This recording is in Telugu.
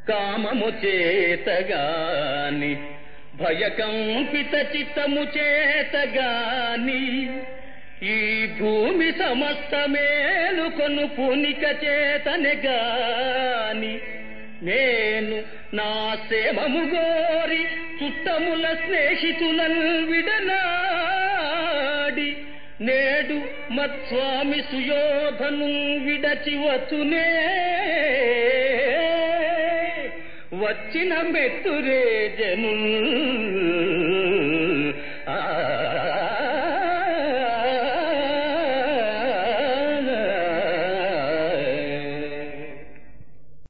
కామము చేతగాని భయకంపిత చిత్తము చేతగాని ఈ భూమి సమస్త మేలుకొను పూనిక చేతనే గాని నేను నా సేమము గోరి చుట్టముల స్నేహితులను విడనాడి నేడు మత్స్వామి సుయోధను విడచి వచ్చునే వచ్చిన మెత్తురే జనుల్